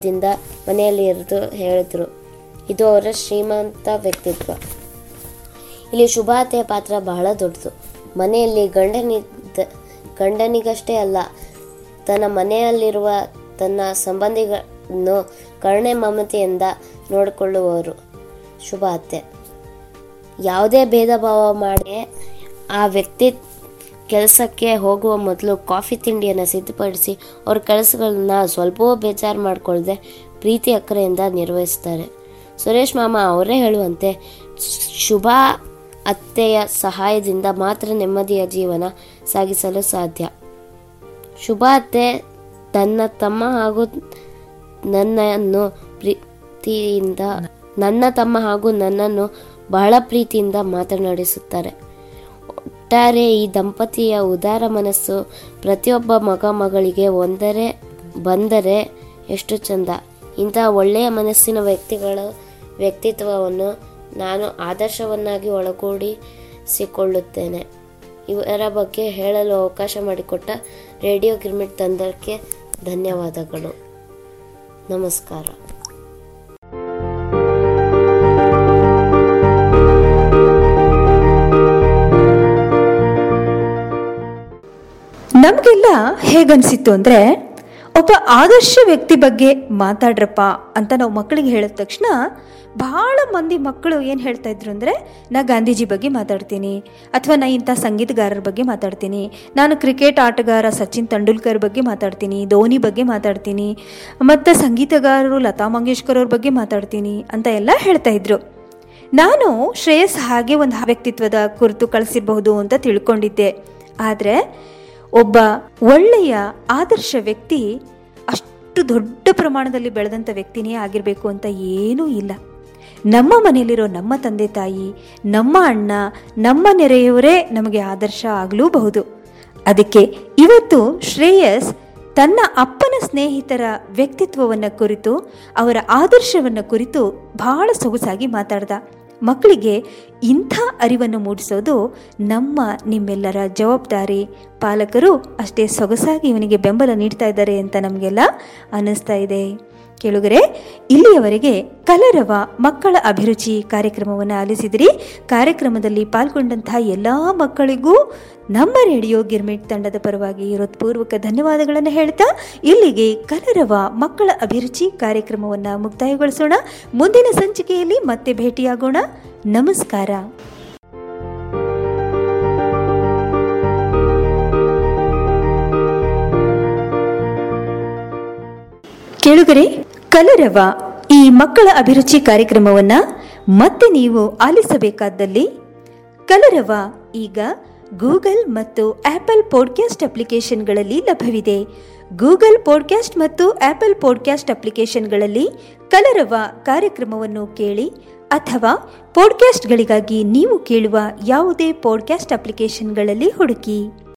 ದಿಂದ ಮನೆಯಲ್ಲಿ ಇರಿದು ಹೇಳಿದ್ರು ಇದು ಅವರ ಶ್ರೀಮಂತ ವ್ಯಕ್ತಿತ್ವ ಇಲ್ಲಿ ಶುಭಾತೆಯ ಪಾತ್ರ ಬಹಳ ದೊಡ್ಡದು ಮನೆಯಲ್ಲಿ ಗಂಡನಿದ್ದ ಗಂಡನಿಗಷ್ಟೇ ಅಲ್ಲ ತನ್ನ ಮನೆಯಲ್ಲಿರುವ ತನ್ನ ಸಂಬಂಧಿಗಳನ್ನು ಕರುಣೆ ಮಮತೆಯಿಂದ ನೋಡಿಕೊಳ್ಳುವವರು ಶುಭ ಅತ್ತೆ ಯಾವುದೇ ಭೇದ ಭಾವ ಮಾಡಿ ಆ ವ್ಯಕ್ತಿ ಕೆಲಸಕ್ಕೆ ಹೋಗುವ ಮೊದಲು ಕಾಫಿ ತಿಂಡಿಯನ್ನು ಸಿದ್ಧಪಡಿಸಿ ಅವ್ರ ಕೆಲಸಗಳನ್ನ ಸ್ವಲ್ಪವೂ ಬೇಜಾರು ಮಾಡಿಕೊಳ್ಳದೆ ಪ್ರೀತಿ ಅಕ್ಕರೆಯಿಂದ ನಿರ್ವಹಿಸ್ತಾರೆ ಸುರೇಶ್ ಮಾಮ ಅವರೇ ಹೇಳುವಂತೆ ಶುಭ ಅತ್ತೆಯ ಸಹಾಯದಿಂದ ಮಾತ್ರ ನೆಮ್ಮದಿಯ ಜೀವನ ಸಾಗಿಸಲು ಸಾಧ್ಯ ಶುಭ ಅತ್ತೆ ತನ್ನ ತಮ್ಮ ಹಾಗೂ ನನ್ನನ್ನು ಪ್ರೀತಿಯಿಂದ ನನ್ನ ತಮ್ಮ ಹಾಗೂ ನನ್ನನ್ನು ಬಹಳ ಪ್ರೀತಿಯಿಂದ ಮಾತನಾಡಿಸುತ್ತಾರೆ ಒಟ್ಟಾರೆ ಈ ದಂಪತಿಯ ಉದಾರ ಮನಸ್ಸು ಪ್ರತಿಯೊಬ್ಬ ಮಗ ಮಗಳಿಗೆ ಒಂದರೆ ಬಂದರೆ ಎಷ್ಟು ಚಂದ ಇಂತಹ ಒಳ್ಳೆಯ ಮನಸ್ಸಿನ ವ್ಯಕ್ತಿಗಳ ವ್ಯಕ್ತಿತ್ವವನ್ನು ನಾನು ಆದರ್ಶವನ್ನಾಗಿ ಒಳಗೂಡಿಸಿಕೊಳ್ಳುತ್ತೇನೆ ಇವರ ಬಗ್ಗೆ ಹೇಳಲು ಅವಕಾಶ ಮಾಡಿಕೊಟ್ಟ ರೇಡಿಯೋ ಗಿರ್ಮಿಟ್ ತಂಡಕ್ಕೆ ಧನ್ಯವಾದಗಳು ನಮಸ್ಕಾರ ನಮಗೆಲ್ಲ ಹೇಗನ್ಸಿತ್ತು ಅಂದರೆ ಒಬ್ಬ ಆದರ್ಶ ವ್ಯಕ್ತಿ ಬಗ್ಗೆ ಮಾತಾಡ್ರಪ್ಪ ಅಂತ ನಾವು ಮಕ್ಕಳಿಗೆ ಹೇಳಿದ ತಕ್ಷಣ ಬಹಳ ಮಂದಿ ಮಕ್ಕಳು ಏನು ಹೇಳ್ತಾ ಇದ್ರು ಅಂದರೆ ನಾ ಗಾಂಧೀಜಿ ಬಗ್ಗೆ ಮಾತಾಡ್ತೀನಿ ಅಥವಾ ನಾ ಇಂಥ ಸಂಗೀತಗಾರರ ಬಗ್ಗೆ ಮಾತಾಡ್ತೀನಿ ನಾನು ಕ್ರಿಕೆಟ್ ಆಟಗಾರ ಸಚಿನ್ ತೆಂಡೂಲ್ಕರ್ ಬಗ್ಗೆ ಮಾತಾಡ್ತೀನಿ ಧೋನಿ ಬಗ್ಗೆ ಮಾತಾಡ್ತೀನಿ ಮತ್ತು ಸಂಗೀತಗಾರರು ಲತಾ ಮಂಗೇಶ್ಕರ್ ಅವ್ರ ಬಗ್ಗೆ ಮಾತಾಡ್ತೀನಿ ಅಂತ ಎಲ್ಲ ಹೇಳ್ತಾ ಇದ್ರು ನಾನು ಶ್ರೇಯಸ್ ಹಾಗೆ ಒಂದು ವ್ಯಕ್ತಿತ್ವದ ಕುರಿತು ಕಳಿಸಿರಬಹುದು ಅಂತ ತಿಳ್ಕೊಂಡಿದ್ದೆ ಆದರೆ ಒಬ್ಬ ಒಳ್ಳೆಯ ಆದರ್ಶ ವ್ಯಕ್ತಿ ಅಷ್ಟು ದೊಡ್ಡ ಪ್ರಮಾಣದಲ್ಲಿ ಬೆಳೆದಂಥ ವ್ಯಕ್ತಿನೇ ಆಗಿರಬೇಕು ಅಂತ ಏನೂ ಇಲ್ಲ ನಮ್ಮ ಮನೆಯಲ್ಲಿರೋ ನಮ್ಮ ತಂದೆ ತಾಯಿ ನಮ್ಮ ಅಣ್ಣ ನಮ್ಮ ನೆರೆಯವರೇ ನಮಗೆ ಆದರ್ಶ ಆಗಲೂಬಹುದು ಅದಕ್ಕೆ ಇವತ್ತು ಶ್ರೇಯಸ್ ತನ್ನ ಅಪ್ಪನ ಸ್ನೇಹಿತರ ವ್ಯಕ್ತಿತ್ವವನ್ನು ಕುರಿತು ಅವರ ಆದರ್ಶವನ್ನು ಕುರಿತು ಬಹಳ ಸೊಗಸಾಗಿ ಮಾತಾಡ್ದ ಮಕ್ಕಳಿಗೆ ಇಂಥ ಅರಿವನ್ನು ಮೂಡಿಸೋದು ನಮ್ಮ ನಿಮ್ಮೆಲ್ಲರ ಜವಾಬ್ದಾರಿ ಪಾಲಕರು ಅಷ್ಟೇ ಸೊಗಸಾಗಿ ಇವನಿಗೆ ಬೆಂಬಲ ನೀಡ್ತಾ ಇದ್ದಾರೆ ಅಂತ ನಮಗೆಲ್ಲ ಅನ್ನಿಸ್ತಾ ಇದೆ ಕೇಳುಗರೆ ಇಲ್ಲಿಯವರೆಗೆ ಕಲರವ ಮಕ್ಕಳ ಅಭಿರುಚಿ ಕಾರ್ಯಕ್ರಮವನ್ನು ಆಲಿಸಿದಿರಿ ಕಾರ್ಯಕ್ರಮದಲ್ಲಿ ಪಾಲ್ಗೊಂಡಂತಹ ಎಲ್ಲ ಮಕ್ಕಳಿಗೂ ನಮ್ಮ ರೇಡಿಯೋ ಗಿರ್ಮಿಟ್ ತಂಡದ ಪರವಾಗಿ ಹೃತ್ಪೂರ್ವಕ ಧನ್ಯವಾದಗಳನ್ನು ಹೇಳ್ತಾ ಇಲ್ಲಿಗೆ ಕಲರವ ಮಕ್ಕಳ ಅಭಿರುಚಿ ಕಾರ್ಯಕ್ರಮವನ್ನು ಮುಕ್ತಾಯಗೊಳಿಸೋಣ ಮುಂದಿನ ಸಂಚಿಕೆಯಲ್ಲಿ ಮತ್ತೆ ಭೇಟಿಯಾಗೋಣ ನಮಸ್ಕಾರ ಕೇಳುಗರೆ ಕಲರವ ಈ ಮಕ್ಕಳ ಅಭಿರುಚಿ ಕಾರ್ಯಕ್ರಮವನ್ನ ಮತ್ತೆ ನೀವು ಆಲಿಸಬೇಕಾದಲ್ಲಿ ಕಲರವ ಈಗ ಗೂಗಲ್ ಮತ್ತು ಆಪಲ್ ಪಾಡ್ಕ್ಯಾಸ್ಟ್ ಅಪ್ಲಿಕೇಶನ್ಗಳಲ್ಲಿ ಲಭ್ಯವಿದೆ ಗೂಗಲ್ ಪಾಡ್ಕ್ಯಾಸ್ಟ್ ಮತ್ತು ಆಪಲ್ ಪಾಡ್ಕ್ಯಾಸ್ಟ್ ಅಪ್ಲಿಕೇಶನ್ಗಳಲ್ಲಿ ಕಲರವ ಕಾರ್ಯಕ್ರಮವನ್ನು ಕೇಳಿ ಅಥವಾ ಪಾಡ್ಕ್ಯಾಸ್ಟ್ಗಳಿಗಾಗಿ ನೀವು ಕೇಳುವ ಯಾವುದೇ ಪಾಡ್ಕ್ಯಾಸ್ಟ್ ಅಪ್ಲಿಕೇಶನ್ಗಳಲ್ಲಿ ಹುಡುಕಿ